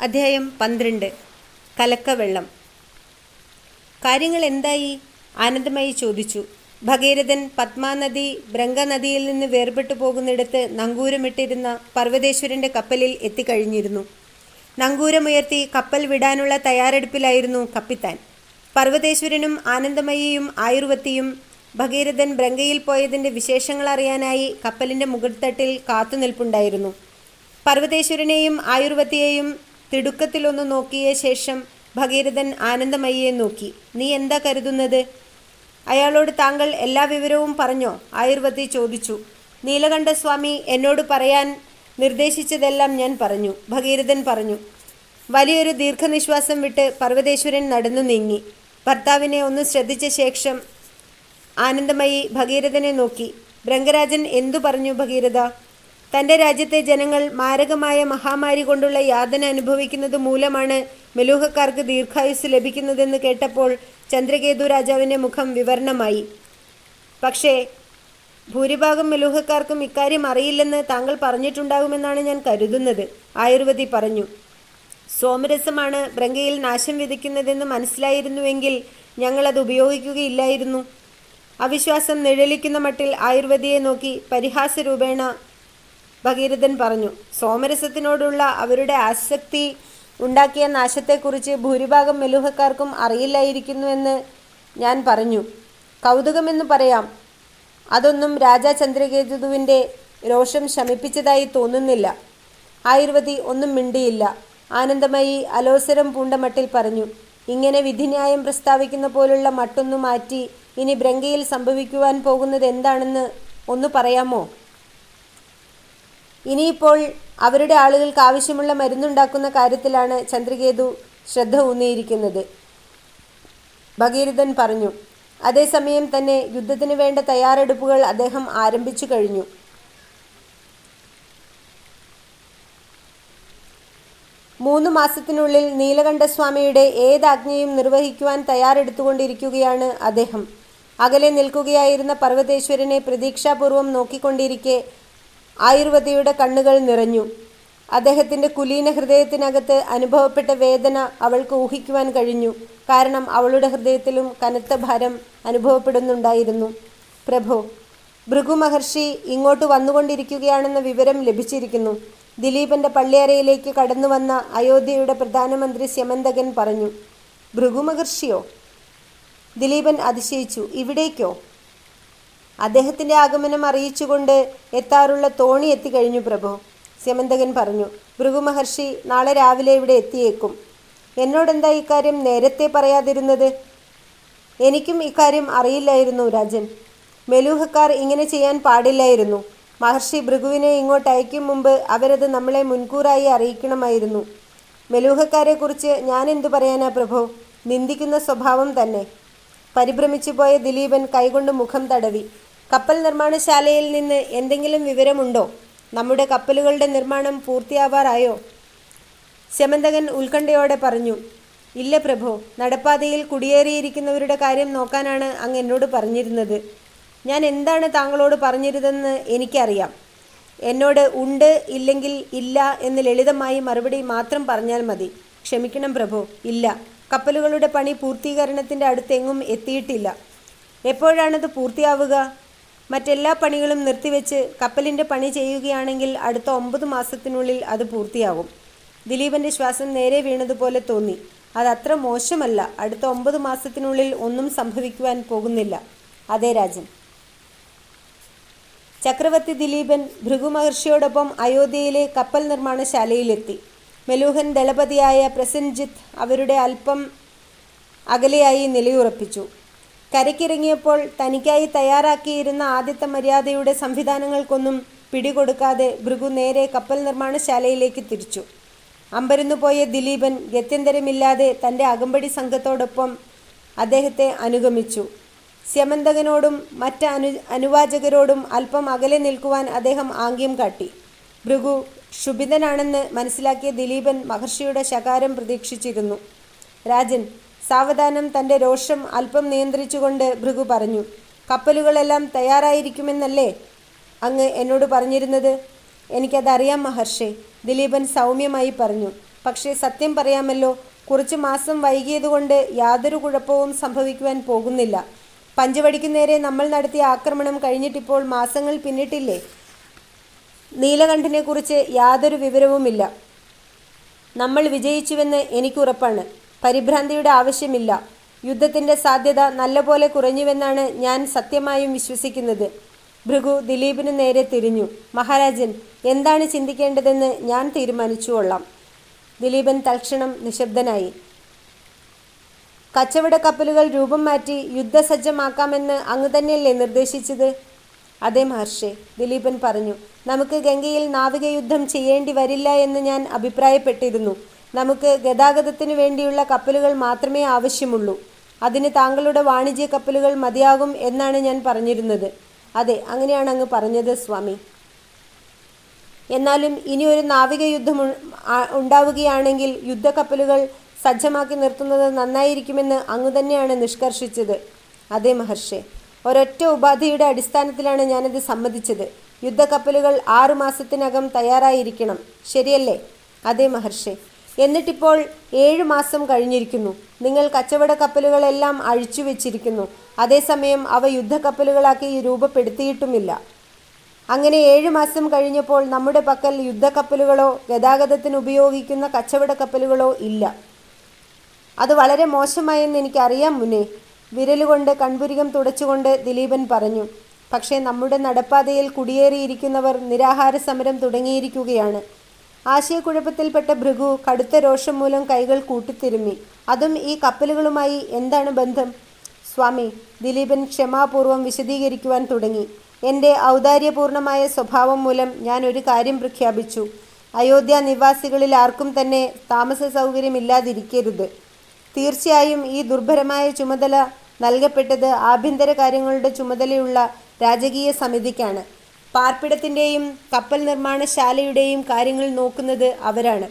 അധ്യായം പന്ത്രണ്ട് കലക്കവെള്ളം കാര്യങ്ങൾ എന്തായി ആനന്ദമായി ചോദിച്ചു ഭഗീരഥൻ പത്മാനദി ബ്രംഗനദിയിൽ നിന്ന് വേർപെട്ടു പോകുന്നിടത്ത് നങ്കൂരമിട്ടിരുന്ന പർവ്വതേശ്വരന്റെ കപ്പലിൽ എത്തിക്കഴിഞ്ഞിരുന്നു നങ്കൂരമുയർത്തി കപ്പൽ വിടാനുള്ള തയ്യാറെടുപ്പിലായിരുന്നു കപ്പിത്താൻ പർവ്വതേശ്വരനും ആനന്ദമയിയും ആയുർവത്തിയും ഭഗീരഥൻ ബ്രംഗയിൽ പോയതിന്റെ വിശേഷങ്ങൾ അറിയാനായി കപ്പലിന്റെ മുകൾത്തട്ടിൽ കാത്തുനിൽപ്പുണ്ടായിരുന്നു പർവ്വതേശ്വരനെയും ആയുർവത്തിയെയും തിടുക്കത്തിലൊന്ന് നോക്കിയ ശേഷം ഭഗീരഥൻ ആനന്ദമയിയെ നോക്കി നീ എന്താ കരുതുന്നത് അയാളോട് താങ്കൾ എല്ലാ വിവരവും പറഞ്ഞോ ആയുർവത്തി ചോദിച്ചു നീലകണ്ഠസ്വാമി എന്നോട് പറയാൻ നിർദ്ദേശിച്ചതെല്ലാം ഞാൻ പറഞ്ഞു ഭഗീരഥൻ പറഞ്ഞു വലിയൊരു ദീർഘനിശ്വാസം വിട്ട് പർവ്വതേശ്വരൻ നടന്നു നീങ്ങി ഭർത്താവിനെ ഒന്ന് ശ്രദ്ധിച്ച ശേഷം ആനന്ദമയി ഭഗീരഥനെ നോക്കി ബ്രംഗരാജൻ എന്തു പറഞ്ഞു ഭഗീരഥ തൻ്റെ രാജ്യത്തെ ജനങ്ങൾ മാരകമായ മഹാമാരി കൊണ്ടുള്ള യാതന അനുഭവിക്കുന്നത് മൂലമാണ് മെലൂഹക്കാർക്ക് ദീർഘായുസ് ലഭിക്കുന്നതെന്ന് കേട്ടപ്പോൾ ചന്ദ്രകേതു രാജാവിൻ്റെ മുഖം വിവരണമായി പക്ഷേ ഭൂരിഭാഗം മെലൂഹക്കാർക്കും ഇക്കാര്യം അറിയില്ലെന്ന് താങ്കൾ പറഞ്ഞിട്ടുണ്ടാകുമെന്നാണ് ഞാൻ കരുതുന്നത് ആയുർവേദി പറഞ്ഞു സോമരസമാണ് ബ്രങ്കയിൽ നാശം വിതയ്ക്കുന്നതെന്ന് മനസ്സിലായിരുന്നുവെങ്കിൽ ഞങ്ങളത് ഉപയോഗിക്കുകയില്ലായിരുന്നു അവിശ്വാസം നിഴലിക്കുന്ന മട്ടിൽ ആയുർവേദിയെ നോക്കി പരിഹാസരൂപേണ ഭഗീരഥൻ പറഞ്ഞു സോമരസത്തിനോടുള്ള അവരുടെ ആസക്തി ഉണ്ടാക്കിയ നാശത്തെക്കുറിച്ച് ഭൂരിഭാഗം മെലൂഹക്കാർക്കും അറിയില്ലായിരിക്കുന്നുവെന്ന് ഞാൻ പറഞ്ഞു കൗതുകമെന്ന് പറയാം അതൊന്നും രാജാ ചന്ദ്രകേതുവിൻ്റെ രോഷം ശമിപ്പിച്ചതായി തോന്നുന്നില്ല ആയുർവതി ഒന്നും മിണ്ടിയില്ല ആനന്ദമയി അലോസരം പൂണ്ട മട്ടിൽ പറഞ്ഞു ഇങ്ങനെ വിധിന്യായം പ്രസ്താവിക്കുന്ന പോലുള്ള മട്ടൊന്നു മാറ്റി ഇനി ബ്രങ്കയിൽ സംഭവിക്കുവാൻ പോകുന്നത് എന്താണെന്ന് ഒന്ന് പറയാമോ ഇനിയിപ്പോൾ അവരുടെ ആളുകൾക്ക് ആവശ്യമുള്ള മരുന്നുണ്ടാക്കുന്ന കാര്യത്തിലാണ് ചന്ദ്രകേതു ശ്രദ്ധ ഊന്നിയിരിക്കുന്നത് ഭഗീരഥൻ പറഞ്ഞു അതേസമയം തന്നെ യുദ്ധത്തിന് വേണ്ട തയ്യാറെടുപ്പുകൾ അദ്ദേഹം ആരംഭിച്ചു കഴിഞ്ഞു മൂന്ന് മാസത്തിനുള്ളിൽ നീലകണ്ഠസ്വാമിയുടെ ഏതാജ്ഞയും നിർവഹിക്കുവാൻ തയ്യാറെടുത്തുകൊണ്ടിരിക്കുകയാണ് അദ്ദേഹം അകലെ നിൽക്കുകയായിരുന്ന പർവ്വതേശ്വരനെ പ്രതീക്ഷാപൂർവം നോക്കിക്കൊണ്ടിരിക്കെ ആയുർവതിയുടെ കണ്ണുകൾ നിറഞ്ഞു അദ്ദേഹത്തിൻ്റെ കുലീന ഹൃദയത്തിനകത്ത് അനുഭവപ്പെട്ട വേദന അവൾക്ക് ഊഹിക്കുവാൻ കഴിഞ്ഞു കാരണം അവളുടെ ഹൃദയത്തിലും കനത്ത ഭാരം അനുഭവപ്പെടുന്നുണ്ടായിരുന്നു പ്രഭു ഭൃഗു മഹർഷി ഇങ്ങോട്ട് വന്നുകൊണ്ടിരിക്കുകയാണെന്ന വിവരം ലഭിച്ചിരിക്കുന്നു ദിലീപന്റെ പള്ളിയറയിലേക്ക് കടന്നു വന്ന അയോധ്യയുടെ പ്രധാനമന്ത്രി സ്യമന്തകൻ പറഞ്ഞു ഭൃഗു മഹർഷിയോ ദിലീപൻ അതിശയിച്ചു ഇവിടേക്കോ അദ്ദേഹത്തിന്റെ ആഗമനം അറിയിച്ചുകൊണ്ട് എത്താറുള്ള തോണി എത്തിക്കഴിഞ്ഞു പ്രഭു സ്യമന്തകൻ പറഞ്ഞു ഭൃഗു മഹർഷി നാളെ രാവിലെ ഇവിടെ എത്തിയേക്കും എന്നോടെന്താ ഇക്കാര്യം നേരത്തെ പറയാതിരുന്നത് എനിക്കും ഇക്കാര്യം അറിയില്ലായിരുന്നു രാജൻ മെലൂഹക്കാർ ഇങ്ങനെ ചെയ്യാൻ പാടില്ലായിരുന്നു മഹർഷി ഭൃഗുവിനെ ഇങ്ങോട്ട് അയക്കും മുമ്പ് അവരത് നമ്മളെ മുൻകൂറായി അറിയിക്കണമായിരുന്നു മെലൂഹക്കാരെക്കുറിച്ച് ഞാൻ എന്തു പറയാനാ പ്രഭു നിന്ദിക്കുന്ന സ്വഭാവം തന്നെ പരിഭ്രമിച്ചു പോയ ദിലീപൻ കൈകൊണ്ട് മുഖം തടവി കപ്പൽ നിർമ്മാണശാലയിൽ നിന്ന് എന്തെങ്കിലും വിവരമുണ്ടോ നമ്മുടെ കപ്പലുകളുടെ നിർമ്മാണം പൂർത്തിയാവാറായോ ശമന്തകൻ ഉത്കണ്ഠയോടെ പറഞ്ഞു ഇല്ല പ്രഭു നടപ്പാതയിൽ കുടിയേറിയിരിക്കുന്നവരുടെ കാര്യം നോക്കാനാണ് അങ്ങ് എന്നോട് പറഞ്ഞിരുന്നത് ഞാൻ എന്താണ് താങ്കളോട് പറഞ്ഞിരുതെന്ന് എനിക്കറിയാം എന്നോട് ഉണ്ട് ഇല്ലെങ്കിൽ ഇല്ല എന്ന് ലളിതമായി മറുപടി മാത്രം പറഞ്ഞാൽ മതി ക്ഷമിക്കണം പ്രഭു ഇല്ല കപ്പലുകളുടെ പണി പൂർത്തീകരണത്തിൻ്റെ അടുത്തെങ്ങും എത്തിയിട്ടില്ല എപ്പോഴാണത് പൂർത്തിയാവുക മറ്റെല്ലാ പണികളും നിർത്തിവെച്ച് കപ്പലിൻ്റെ പണി ചെയ്യുകയാണെങ്കിൽ അടുത്ത ഒമ്പത് മാസത്തിനുള്ളിൽ അത് പൂർത്തിയാകും ദിലീപന്റെ ശ്വാസം നേരെ വീണതുപോലെ തോന്നി അതത്ര മോശമല്ല അടുത്ത ഒമ്പത് മാസത്തിനുള്ളിൽ ഒന്നും സംഭവിക്കുവാൻ പോകുന്നില്ല അതെ രാജൻ ചക്രവർത്തി ദിലീപൻ ഭൃഗു മഹർഷിയോടൊപ്പം അയോധ്യയിലെ കപ്പൽ നിർമ്മാണശാലയിലെത്തി മെലൂഹൻ ദളപതിയായ പ്രസൻജിത്ത് അവരുടെ അല്പം അകലെയായി നിലയുറപ്പിച്ചു കരയ്ക്കിറങ്ങിയപ്പോൾ തനിക്കായി തയ്യാറാക്കിയിരുന്ന ആദ്യത്തെ മര്യാദയുടെ സംവിധാനങ്ങൾക്കൊന്നും പിടികൊടുക്കാതെ ഭൃഗു നേരെ കപ്പൽ നിർമ്മാണശാലയിലേക്ക് തിരിച്ചു അമ്പരന്നു പോയ ദിലീപൻ ഗത്യന്തരമില്ലാതെ തൻ്റെ അകമ്പടി സംഘത്തോടൊപ്പം അദ്ദേഹത്തെ അനുഗമിച്ചു സ്യമന്തകനോടും മറ്റ് അനു അനുവാചകരോടും അല്പം അകലെ നിൽക്കുവാൻ അദ്ദേഹം ആംഗ്യം കാട്ടി ഭൃഗു ക്ഷുഭിതനാണെന്ന് മനസ്സിലാക്കിയ ദിലീപൻ മഹർഷിയുടെ ശകാരം പ്രതീക്ഷിച്ചിരുന്നു രാജൻ സാവധാനം തൻ്റെ രോഷം അല്പം നിയന്ത്രിച്ചുകൊണ്ട് ഭൃഗു പറഞ്ഞു കപ്പലുകളെല്ലാം തയ്യാറായിരിക്കുമെന്നല്ലേ അങ്ങ് എന്നോട് പറഞ്ഞിരുന്നത് എനിക്കതറിയാം മഹർഷി ദിലീപൻ സൗമ്യമായി പറഞ്ഞു പക്ഷേ സത്യം പറയാമല്ലോ കുറച്ചു മാസം വൈകിയതുകൊണ്ട് യാതൊരു കുഴപ്പവും സംഭവിക്കുവാൻ പോകുന്നില്ല പഞ്ചവടിക്കു നേരെ നമ്മൾ നടത്തിയ ആക്രമണം കഴിഞ്ഞിട്ടിപ്പോൾ മാസങ്ങൾ പിന്നിട്ടില്ലേ നീലകണ്ഠനെക്കുറിച്ച് യാതൊരു വിവരവുമില്ല നമ്മൾ വിജയിച്ചുവെന്ന് എനിക്കുറപ്പാണ് പരിഭ്രാന്തിയുടെ ആവശ്യമില്ല യുദ്ധത്തിന്റെ സാധ്യത നല്ലപോലെ കുറഞ്ഞുവെന്നാണ് ഞാൻ സത്യമായും വിശ്വസിക്കുന്നത് ഭൃഗു ദിലീപിന് നേരെ തിരിഞ്ഞു മഹാരാജൻ എന്താണ് ചിന്തിക്കേണ്ടതെന്ന് ഞാൻ തീരുമാനിച്ചുകൊള്ളാം ദിലീപൻ തൽക്ഷണം നിശബ്ദനായി കച്ചവട കപ്പലുകൾ രൂപം മാറ്റി യുദ്ധസജ്ജമാക്കാമെന്ന് അങ്ങ് തന്നെയല്ലേ നിർദ്ദേശിച്ചത് അതെ മഹർഷി ദിലീപൻ പറഞ്ഞു നമുക്ക് ഗംഗയിൽ നാവികയുദ്ധം ചെയ്യേണ്ടി വരില്ല എന്ന് ഞാൻ അഭിപ്രായപ്പെട്ടിരുന്നു നമുക്ക് ഗതാഗതത്തിന് വേണ്ടിയുള്ള കപ്പലുകൾ മാത്രമേ ആവശ്യമുള്ളൂ അതിന് താങ്കളുടെ വാണിജ്യ കപ്പലുകൾ മതിയാകും എന്നാണ് ഞാൻ പറഞ്ഞിരുന്നത് അതെ അങ്ങനെയാണ് അങ്ങ് പറഞ്ഞത് സ്വാമി എന്നാലും ഇനി ഒരു നാവിക യുദ്ധം ഉ- ആ- ഉണ്ടാവുകയാണെങ്കിൽ യുദ്ധക്കപ്പലുകൾ സജ്ജമാക്കി നിർത്തുന്നത് നന്നായിരിക്കുമെന്ന് അങ്ങ് തന്നെയാണ് നിഷ്കർഷിച്ചത് അതെ മഹർഷെ ഒരൊറ്റ ഉപാധിയുടെ അടിസ്ഥാനത്തിലാണ് ഞാനത് സമ്മതിച്ചത് യുദ്ധക്കപ്പലുകൾ ആറു മാസത്തിനകം തയ്യാറായിരിക്കണം ശരിയല്ലേ അതെ മഹർഷെ എന്നിട്ടിപ്പോൾ ഏഴു മാസം കഴിഞ്ഞിരിക്കുന്നു നിങ്ങൾ കച്ചവട കപ്പലുകളെല്ലാം അഴിച്ചു വെച്ചിരിക്കുന്നു അതേസമയം അവ യുദ്ധക്കപ്പലുകളാക്കി രൂപപ്പെടുത്തിയിട്ടുമില്ല അങ്ങനെ ഏഴു മാസം കഴിഞ്ഞപ്പോൾ നമ്മുടെ പക്കൽ യുദ്ധക്കപ്പലുകളോ ഗതാഗതത്തിന് ഉപയോഗിക്കുന്ന കച്ചവട കപ്പലുകളോ ഇല്ല അത് വളരെ മോശമായെന്ന് എനിക്കറിയാം മുന്നേ വിരലുകൊണ്ട് കൺപുരികം തുടച്ചുകൊണ്ട് ദിലീപൻ പറഞ്ഞു പക്ഷേ നമ്മുടെ നടപ്പാതയിൽ കുടിയേറിയിരിക്കുന്നവർ നിരാഹാര സമരം തുടങ്ങിയിരിക്കുകയാണ് ആശയക്കുഴപ്പത്തിൽപ്പെട്ട ഭൃഗു കടുത്ത രോഷം മൂലം കൈകൾ കൂട്ടിത്തിരുമ്മി അതും ഈ കപ്പലുകളുമായി എന്താണ് ബന്ധം സ്വാമി ദിലീപൻ ക്ഷമാപൂർവം വിശദീകരിക്കുവാൻ തുടങ്ങി എൻ്റെ ഔദാര്യപൂർണമായ സ്വഭാവം മൂലം ഞാൻ ഒരു കാര്യം പ്രഖ്യാപിച്ചു അയോധ്യ നിവാസികളിൽ ആർക്കും തന്നെ താമസ സൗകര്യമില്ലാതിരിക്കരുത് തീർച്ചയായും ഈ ദുർഭരമായ ചുമതല നൽകപ്പെട്ടത് ആഭ്യന്തര കാര്യങ്ങളുടെ ചുമതലയുള്ള രാജകീയ സമിതിക്കാണ് പാർപ്പിടത്തിൻ്റെയും കപ്പൽ നിർമ്മാണശാലയുടെയും കാര്യങ്ങൾ നോക്കുന്നത് അവരാണ്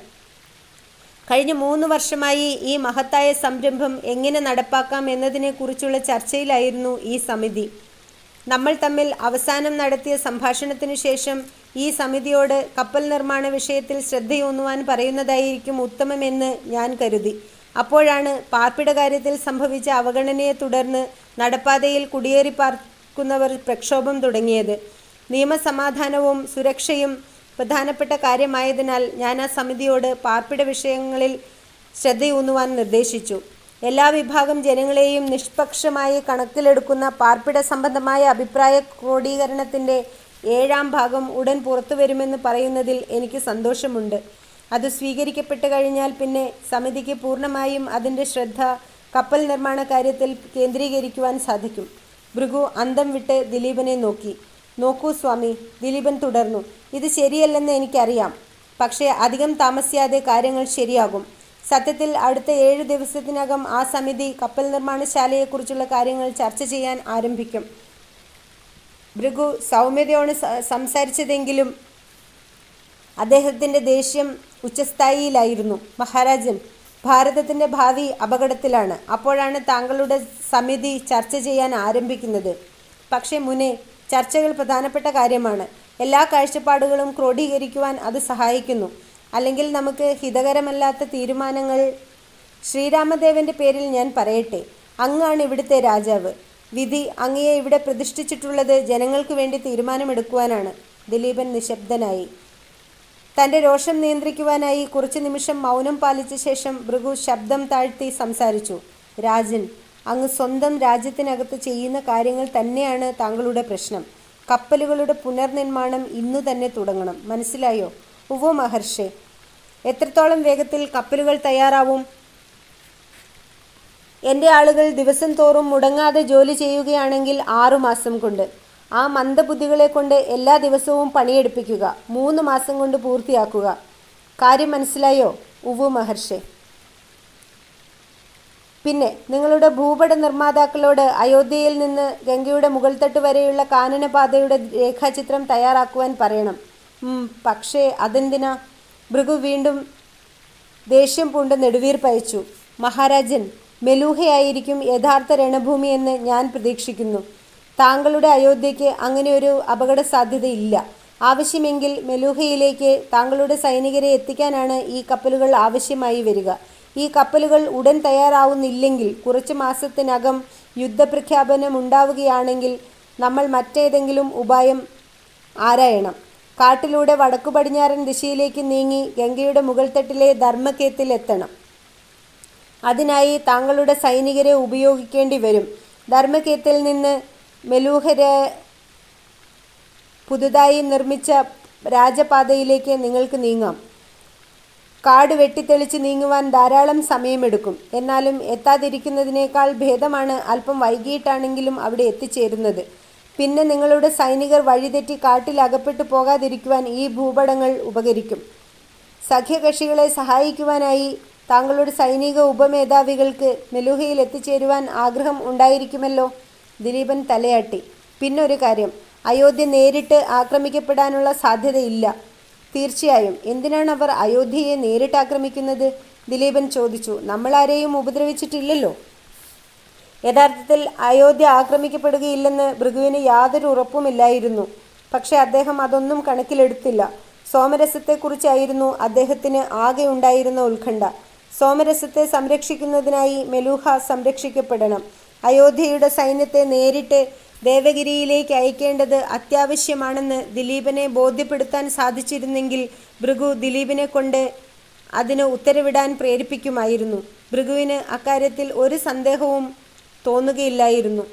കഴിഞ്ഞ മൂന്ന് വർഷമായി ഈ മഹത്തായ സംരംഭം എങ്ങനെ നടപ്പാക്കാം എന്നതിനെക്കുറിച്ചുള്ള ചർച്ചയിലായിരുന്നു ഈ സമിതി നമ്മൾ തമ്മിൽ അവസാനം നടത്തിയ സംഭാഷണത്തിനു ശേഷം ഈ സമിതിയോട് കപ്പൽ നിർമ്മാണ വിഷയത്തിൽ ശ്രദ്ധയൂന്നുവാൻ പറയുന്നതായിരിക്കും ഉത്തമമെന്ന് ഞാൻ കരുതി അപ്പോഴാണ് പാർപ്പിട കാര്യത്തിൽ സംഭവിച്ച അവഗണനയെ തുടർന്ന് നടപ്പാതയിൽ കുടിയേറി പാർക്കുന്നവർ പ്രക്ഷോഭം തുടങ്ങിയത് നിയമസമാധാനവും സുരക്ഷയും പ്രധാനപ്പെട്ട കാര്യമായതിനാൽ ഞാൻ ആ സമിതിയോട് പാർപ്പിട വിഷയങ്ങളിൽ ശ്രദ്ധയൂന്നുവാൻ നിർദ്ദേശിച്ചു എല്ലാ വിഭാഗം ജനങ്ങളെയും നിഷ്പക്ഷമായി കണക്കിലെടുക്കുന്ന പാർപ്പിട സംബന്ധമായ അഭിപ്രായ ക്രോഡീകരണത്തിൻ്റെ ഏഴാം ഭാഗം ഉടൻ പുറത്തു വരുമെന്ന് പറയുന്നതിൽ എനിക്ക് സന്തോഷമുണ്ട് അത് സ്വീകരിക്കപ്പെട്ട് കഴിഞ്ഞാൽ പിന്നെ സമിതിക്ക് പൂർണ്ണമായും അതിൻ്റെ ശ്രദ്ധ കപ്പൽ നിർമ്മാണ കാര്യത്തിൽ കേന്ദ്രീകരിക്കുവാൻ സാധിക്കും ഭൃഗു അന്തം വിട്ട് ദിലീപനെ നോക്കി നോക്കൂ സ്വാമി ദിലീപൻ തുടർന്നു ഇത് ശരിയല്ലെന്ന് എനിക്കറിയാം പക്ഷേ അധികം താമസിയാതെ കാര്യങ്ങൾ ശരിയാകും സത്യത്തിൽ അടുത്ത ഏഴ് ദിവസത്തിനകം ആ സമിതി കപ്പൽ നിർമ്മാണശാലയെക്കുറിച്ചുള്ള കാര്യങ്ങൾ ചർച്ച ചെയ്യാൻ ആരംഭിക്കും ഭൃഗു സൗമ്യതയോട് സ- സംസാരിച്ചതെങ്കിലും അദ്ദേഹത്തിൻ്റെ ദേഷ്യം ഉച്ചസ്ഥായിയിലായിരുന്നു മഹാരാജൻ ഭാരതത്തിൻ്റെ ഭാവി അപകടത്തിലാണ് അപ്പോഴാണ് താങ്കളുടെ സമിതി ചർച്ച ചെയ്യാൻ ആരംഭിക്കുന്നത് പക്ഷേ മുനെ ചർച്ചകൾ പ്രധാനപ്പെട്ട കാര്യമാണ് എല്ലാ കാഴ്ചപ്പാടുകളും ക്രോഡീകരിക്കുവാൻ അത് സഹായിക്കുന്നു അല്ലെങ്കിൽ നമുക്ക് ഹിതകരമല്ലാത്ത തീരുമാനങ്ങൾ ശ്രീരാമദേവന്റെ പേരിൽ ഞാൻ പറയട്ടെ അങ്ങാണ് ഇവിടുത്തെ രാജാവ് വിധി അങ്ങയെ ഇവിടെ പ്രതിഷ്ഠിച്ചിട്ടുള്ളത് ജനങ്ങൾക്ക് വേണ്ടി തീരുമാനമെടുക്കുവാനാണ് ദിലീപൻ നിശബ്ദനായി തന്റെ രോഷം നിയന്ത്രിക്കുവാനായി കുറച്ചു നിമിഷം മൗനം പാലിച്ച ശേഷം ഭൃഗു ശബ്ദം താഴ്ത്തി സംസാരിച്ചു രാജൻ അങ്ങ് സ്വന്തം രാജ്യത്തിനകത്ത് ചെയ്യുന്ന കാര്യങ്ങൾ തന്നെയാണ് താങ്കളുടെ പ്രശ്നം കപ്പലുകളുടെ പുനർനിർമ്മാണം ഇന്നു തന്നെ തുടങ്ങണം മനസ്സിലായോ ഉവോ മഹർഷെ എത്രത്തോളം വേഗത്തിൽ കപ്പലുകൾ തയ്യാറാവും എൻ്റെ ആളുകൾ ദിവസം തോറും മുടങ്ങാതെ ജോലി ചെയ്യുകയാണെങ്കിൽ ആറു മാസം കൊണ്ട് ആ മന്ദബുദ്ധികളെ കൊണ്ട് എല്ലാ ദിവസവും പണിയെടുപ്പിക്കുക മൂന്ന് മാസം കൊണ്ട് പൂർത്തിയാക്കുക കാര്യം മനസ്സിലായോ ഉവു മഹർഷെ പിന്നെ നിങ്ങളുടെ ഭൂപട നിർമ്മാതാക്കളോട് അയോധ്യയിൽ നിന്ന് ഗംഗയുടെ മുകൾത്തട്ട് വരെയുള്ള കാനനപാതയുടെ രേഖാചിത്രം തയ്യാറാക്കുവാൻ പറയണം ഉം, പക്ഷേ അതെന്തിനാ ഭൃഗു വീണ്ടും ദേഷ്യം പൂണ്ട് നെടുവീർപ്പയച്ചു മഹാരാജൻ മെലൂഹയായിരിക്കും യഥാർത്ഥ രണഭൂമി എന്ന് ഞാൻ പ്രതീക്ഷിക്കുന്നു താങ്കളുടെ അയോധ്യയ്ക്ക് അങ്ങനെ ഒരു അപകട സാധ്യതയില്ല ആവശ്യമെങ്കിൽ മെലൂഹയിലേക്ക് താങ്കളുടെ സൈനികരെ എത്തിക്കാനാണ് ഈ കപ്പലുകൾ ആവശ്യമായി വരിക ഈ കപ്പലുകൾ ഉടൻ തയ്യാറാവുന്നില്ലെങ്കിൽ കുറച്ച് മാസത്തിനകം യുദ്ധപ്രഖ്യാപനം ഉണ്ടാവുകയാണെങ്കിൽ നമ്മൾ മറ്റേതെങ്കിലും ഉപായം ആരായണം കാട്ടിലൂടെ വടക്കു പടിഞ്ഞാറൻ ദിശയിലേക്ക് നീങ്ങി ഗംഗയുടെ മുകൾത്തട്ടിലെ ധർമ്മക്കേത്തിൽ എത്തണം അതിനായി താങ്കളുടെ സൈനികരെ ഉപയോഗിക്കേണ്ടി വരും ധർമ്മക്കേത്തിൽ നിന്ന് മെലൂഹര പുതുതായി നിർമ്മിച്ച രാജപാതയിലേക്ക് നിങ്ങൾക്ക് നീങ്ങാം കാട് വെട്ടിത്തെളിച്ച് നീങ്ങുവാൻ ധാരാളം സമയമെടുക്കും എന്നാലും എത്താതിരിക്കുന്നതിനേക്കാൾ ഭേദമാണ് അല്പം വൈകിട്ടാണെങ്കിലും അവിടെ എത്തിച്ചേരുന്നത് പിന്നെ നിങ്ങളുടെ സൈനികർ വഴിതെറ്റി കാട്ടിൽ അകപ്പെട്ടു പോകാതിരിക്കുവാൻ ഈ ഭൂപടങ്ങൾ ഉപകരിക്കും സഖ്യകക്ഷികളെ സഹായിക്കുവാനായി താങ്കളുടെ സൈനിക ഉപമേധാവികൾക്ക് മെലൂഹയിൽ എത്തിച്ചേരുവാൻ ആഗ്രഹം ഉണ്ടായിരിക്കുമല്ലോ ദിലീപൻ തലയാട്ടി പിന്നൊരു കാര്യം അയോധ്യ നേരിട്ട് ആക്രമിക്കപ്പെടാനുള്ള സാധ്യതയില്ല തീർച്ചയായും എന്തിനാണ് അവർ അയോധ്യയെ നേരിട്ട് ആക്രമിക്കുന്നത് ദിലീപൻ ചോദിച്ചു നമ്മളാരെയും ഉപദ്രവിച്ചിട്ടില്ലല്ലോ യഥാർത്ഥത്തിൽ അയോധ്യ ആക്രമിക്കപ്പെടുകയില്ലെന്ന് ഭൃഗുവിന് യാതൊരു ഉറപ്പുമില്ലായിരുന്നു പക്ഷെ അദ്ദേഹം അതൊന്നും കണക്കിലെടുത്തില്ല സോമരസത്തെക്കുറിച്ചായിരുന്നു അദ്ദേഹത്തിന് ആകെ ഉണ്ടായിരുന്ന ഉത്കണ്ഠ സോമരസത്തെ സംരക്ഷിക്കുന്നതിനായി മെലൂഹ സംരക്ഷിക്കപ്പെടണം അയോധ്യയുടെ സൈന്യത്തെ നേരിട്ട് ദേവഗിരിയിലേക്ക് അയക്കേണ്ടത് അത്യാവശ്യമാണെന്ന് ദിലീപിനെ ബോധ്യപ്പെടുത്താൻ സാധിച്ചിരുന്നെങ്കിൽ ഭൃഗു ദിലീപിനെ കൊണ്ട് അതിന് ഉത്തരവിടാൻ പ്രേരിപ്പിക്കുമായിരുന്നു ഭൃഗുവിന് അക്കാര്യത്തിൽ ഒരു സന്ദേഹവും തോന്നുകയില്ലായിരുന്നു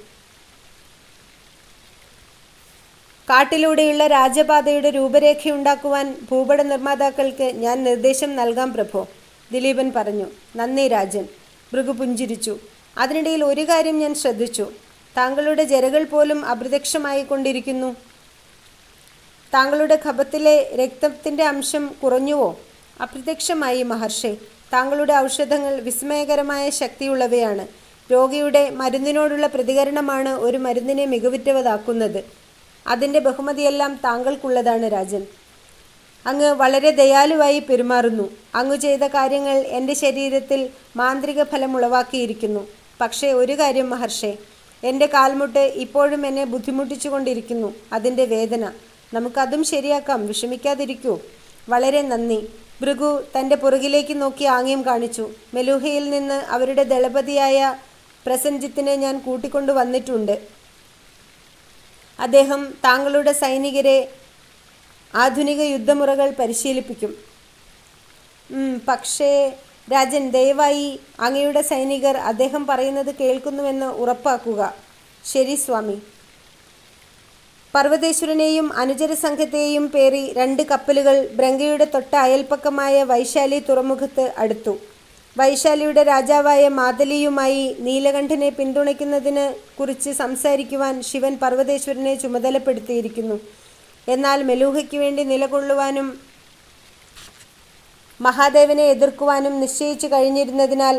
കാട്ടിലൂടെയുള്ള രാജപാതയുടെ രൂപരേഖയുണ്ടാക്കുവാൻ ഭൂപട നിർമ്മാതാക്കൾക്ക് ഞാൻ നിർദ്ദേശം നൽകാം പ്രഭോ ദിലീപൻ പറഞ്ഞു നന്ദി രാജൻ ഭൃഗു പുഞ്ചിരിച്ചു അതിനിടയിൽ ഒരു കാര്യം ഞാൻ ശ്രദ്ധിച്ചു താങ്കളുടെ ജരകൾ പോലും അപ്രത്യക്ഷമായി കൊണ്ടിരിക്കുന്നു താങ്കളുടെ ഖബത്തിലെ രക്തത്തിൻ്റെ അംശം കുറഞ്ഞുവോ അപ്രത്യക്ഷമായി മഹർഷെ താങ്കളുടെ ഔഷധങ്ങൾ വിസ്മയകരമായ ശക്തിയുള്ളവയാണ് രോഗിയുടെ മരുന്നിനോടുള്ള പ്രതികരണമാണ് ഒരു മരുന്നിനെ മികവുറ്റവതാക്കുന്നത് അതിൻ്റെ ബഹുമതിയെല്ലാം താങ്കൾക്കുള്ളതാണ് രാജൻ അങ്ങ് വളരെ ദയാലുവായി പെരുമാറുന്നു അങ്ങ് ചെയ്ത കാര്യങ്ങൾ എൻ്റെ ശരീരത്തിൽ മാന്ത്രിക ഫലം ഉളവാക്കിയിരിക്കുന്നു പക്ഷേ ഒരു കാര്യം മഹർഷേ എൻ്റെ കാൽമുട്ട് ഇപ്പോഴും എന്നെ ബുദ്ധിമുട്ടിച്ചുകൊണ്ടിരിക്കുന്നു അതിൻ്റെ വേദന നമുക്കതും ശരിയാക്കാം വിഷമിക്കാതിരിക്കൂ വളരെ നന്ദി ഭൃഗു തൻ്റെ പുറകിലേക്ക് നോക്കി ആംഗ്യം കാണിച്ചു മെലൂഹയിൽ നിന്ന് അവരുടെ ദളപതിയായ പ്രസൻജിത്തിനെ ഞാൻ കൂട്ടിക്കൊണ്ടു വന്നിട്ടുണ്ട് അദ്ദേഹം താങ്കളുടെ സൈനികരെ ആധുനിക യുദ്ധമുറകൾ പരിശീലിപ്പിക്കും ഉം, പക്ഷേ രാജൻ ദയവായി അങ്ങയുടെ സൈനികർ അദ്ദേഹം പറയുന്നത് കേൾക്കുന്നുവെന്ന് ഉറപ്പാക്കുക ശരി സ്വാമി പർവ്വതേശ്വരനെയും അനുചര സംഘത്തെയും പേറി രണ്ട് കപ്പലുകൾ ബ്രങ്കയുടെ തൊട്ട അയൽപ്പക്കമായ വൈശാലി തുറമുഖത്ത് അടുത്തു വൈശാലിയുടെ രാജാവായ മാതലിയുമായി നീലകണ്ഠനെ പിന്തുണയ്ക്കുന്നതിന് കുറിച്ച് സംസാരിക്കുവാൻ ശിവൻ പർവ്വതേശ്വരനെ ചുമതലപ്പെടുത്തിയിരിക്കുന്നു എന്നാൽ മെലൂഹയ്ക്ക് വേണ്ടി നിലകൊള്ളുവാനും മഹാദേവനെ എതിർക്കുവാനും നിശ്ചയിച്ചു കഴിഞ്ഞിരുന്നതിനാൽ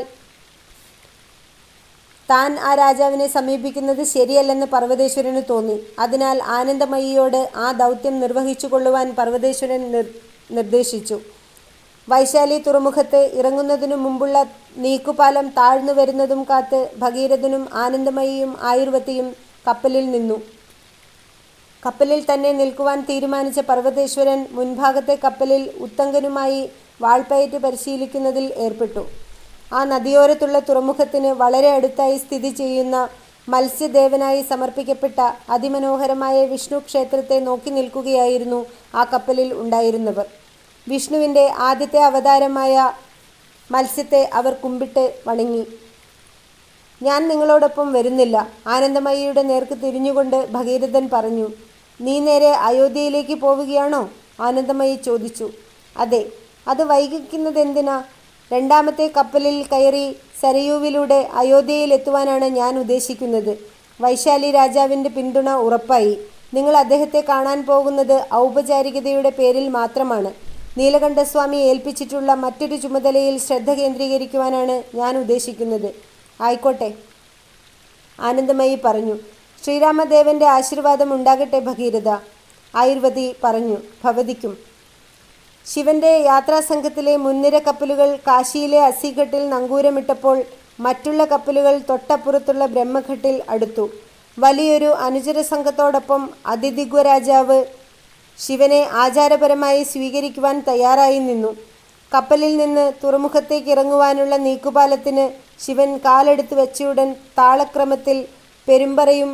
താൻ ആ രാജാവിനെ സമീപിക്കുന്നത് ശരിയല്ലെന്ന് പർവ്വതേശ്വരന് തോന്നി അതിനാൽ ആനന്ദമയിയോട് ആ ദൗത്യം നിർവഹിച്ചു കൊള്ളുവാൻ പർവ്വതേശ്വരൻ നിർ നിർദ്ദേശിച്ചു വൈശാലി തുറമുഖത്ത് ഇറങ്ങുന്നതിനു മുമ്പുള്ള നീക്കുപാലം താഴ്ന്നു വരുന്നതും കാത്ത് ഭഗീരഥനും ആനന്ദമയിയും ആയുർവത്തിയും കപ്പലിൽ നിന്നു കപ്പലിൽ തന്നെ നിൽക്കുവാൻ തീരുമാനിച്ച പർവ്വതേശ്വരൻ മുൻഭാഗത്തെ കപ്പലിൽ ഉത്തങ്കനുമായി വാൾപ്പയറ്റ് പരിശീലിക്കുന്നതിൽ ഏർപ്പെട്ടു ആ നദിയോരത്തുള്ള തുറമുഖത്തിന് വളരെ അടുത്തായി സ്ഥിതി ചെയ്യുന്ന മത്സ്യദേവനായി സമർപ്പിക്കപ്പെട്ട അതിമനോഹരമായ വിഷ്ണു ക്ഷേത്രത്തെ നോക്കി നിൽക്കുകയായിരുന്നു ആ കപ്പലിൽ ഉണ്ടായിരുന്നവർ വിഷ്ണുവിൻ്റെ ആദ്യത്തെ അവതാരമായ മത്സ്യത്തെ അവർ കുമ്പിട്ട് വണങ്ങി ഞാൻ നിങ്ങളോടൊപ്പം വരുന്നില്ല ആനന്ദമയിയുടെ നേർക്ക് തിരിഞ്ഞുകൊണ്ട് ഭഗീരഥൻ പറഞ്ഞു നീ നേരെ അയോധ്യയിലേക്ക് പോവുകയാണോ ആനന്ദമയി ചോദിച്ചു അതെ അത് വൈകിക്കുന്നത് എന്തിനാ രണ്ടാമത്തെ കപ്പലിൽ കയറി സരയൂവിലൂടെ അയോധ്യയിൽ എത്തുവാനാണ് ഞാൻ ഉദ്ദേശിക്കുന്നത് വൈശാലി രാജാവിൻ്റെ പിന്തുണ ഉറപ്പായി നിങ്ങൾ അദ്ദേഹത്തെ കാണാൻ പോകുന്നത് ഔപചാരികതയുടെ പേരിൽ മാത്രമാണ് നീലകണ്ഠസ്വാമി ഏൽപ്പിച്ചിട്ടുള്ള മറ്റൊരു ചുമതലയിൽ ശ്രദ്ധ കേന്ദ്രീകരിക്കുവാനാണ് ഞാൻ ഉദ്ദേശിക്കുന്നത് ആയിക്കോട്ടെ ആനന്ദമയി പറഞ്ഞു ശ്രീരാമദേവന്റെ ആശീർവാദം ഉണ്ടാകട്ടെ ഭഗീരഥ ആയുർവതി പറഞ്ഞു ഭവതിക്കും ശിവന്റെ യാത്രാസംഘത്തിലെ മുൻനിര കപ്പലുകൾ കാശിയിലെ അസിഘട്ടിൽ നങ്കൂരമിട്ടപ്പോൾ മറ്റുള്ള കപ്പലുകൾ തൊട്ടപ്പുറത്തുള്ള ബ്രഹ്മഘട്ടിൽ അടുത്തു വലിയൊരു അനുചര സംഘത്തോടൊപ്പം അതിദിഗ്വ രാജാവ് ശിവനെ ആചാരപരമായി സ്വീകരിക്കുവാൻ തയ്യാറായി നിന്നു കപ്പലിൽ നിന്ന് തുറമുഖത്തേക്ക് ഇറങ്ങുവാനുള്ള നീക്കുപാലത്തിന് ശിവൻ കാലെടുത്ത് വെച്ചയുടൻ താളക്രമത്തിൽ പെരുമ്പറയും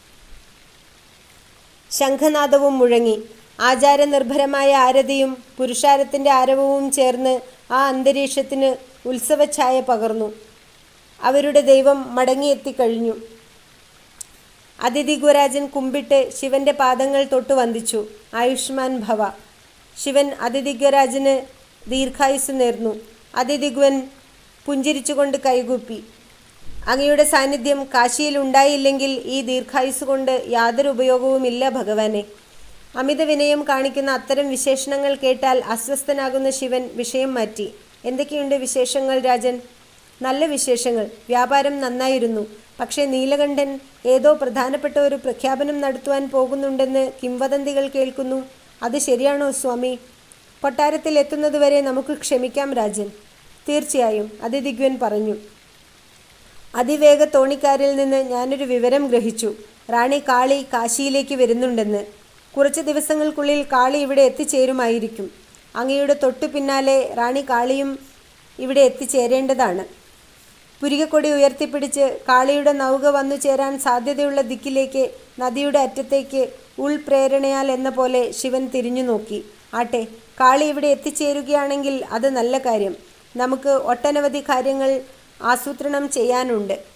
ശംഖനാദവും മുഴങ്ങി ആചാരനിർഭരമായ ആരതിയും പുരുഷാരത്തിൻ്റെ ആരവവും ചേർന്ന് ആ അന്തരീക്ഷത്തിന് ഉത്സവഛായ പകർന്നു അവരുടെ ദൈവം മടങ്ങിയെത്തിക്കഴിഞ്ഞു അതിഥി ഗുരാജൻ കുമ്പിട്ട് ശിവന്റെ പാദങ്ങൾ തൊട്ട് വന്ദിച്ചു ആയുഷ്മാൻ ഭവ ശിവൻ അതിഥിഗ്വരാജന് ദീർഘായുസ് നേർന്നു അതിഥിഗ്വൻ പുഞ്ചിരിച്ചുകൊണ്ട് കൈകൂപ്പി അങ്ങയുടെ സാന്നിധ്യം കാശിയിൽ ഉണ്ടായില്ലെങ്കിൽ ഈ ദീർഘായുസ് കൊണ്ട് യാതൊരു ഉപയോഗവുമില്ല ഭഗവാനെ അമിത വിനയം കാണിക്കുന്ന അത്തരം വിശേഷണങ്ങൾ കേട്ടാൽ അസ്വസ്ഥനാകുന്ന ശിവൻ വിഷയം മാറ്റി എന്തൊക്കെയുണ്ട് വിശേഷങ്ങൾ രാജൻ നല്ല വിശേഷങ്ങൾ വ്യാപാരം നന്നായിരുന്നു പക്ഷേ നീലകണ്ഠൻ ഏതോ പ്രധാനപ്പെട്ട ഒരു പ്രഖ്യാപനം നടത്തുവാൻ പോകുന്നുണ്ടെന്ന് കിംവദന്തികൾ കേൾക്കുന്നു അത് ശരിയാണോ സ്വാമി കൊട്ടാരത്തിൽ എത്തുന്നതുവരെ നമുക്ക് ക്ഷമിക്കാം രാജൻ തീർച്ചയായും അതിദിഗ്വൻ പറഞ്ഞു അതിവേഗ തോണിക്കാരിൽ നിന്ന് ഞാനൊരു വിവരം ഗ്രഹിച്ചു റാണി കാളി കാശിയിലേക്ക് വരുന്നുണ്ടെന്ന് കുറച്ച് ദിവസങ്ങൾക്കുള്ളിൽ കാളി ഇവിടെ എത്തിച്ചേരുമായിരിക്കും അങ്ങയുടെ തൊട്ടു പിന്നാലെ റാണി കാളിയും ഇവിടെ എത്തിച്ചേരേണ്ടതാണ് പുരികക്കൊടി ഉയർത്തിപ്പിടിച്ച് കാളിയുടെ നൗക വന്നു ചേരാൻ സാധ്യതയുള്ള ദിക്കിലേക്ക് നദിയുടെ അറ്റത്തേക്ക് ഉൾപ്രേരണയാൽ എന്ന പോലെ ശിവൻ തിരിഞ്ഞു നോക്കി ആട്ടെ കാളി ഇവിടെ എത്തിച്ചേരുകയാണെങ്കിൽ അത് നല്ല കാര്യം നമുക്ക് ഒട്ടനവധി കാര്യങ്ങൾ ആസൂത്രണം ചെയ്യാനുണ്ട്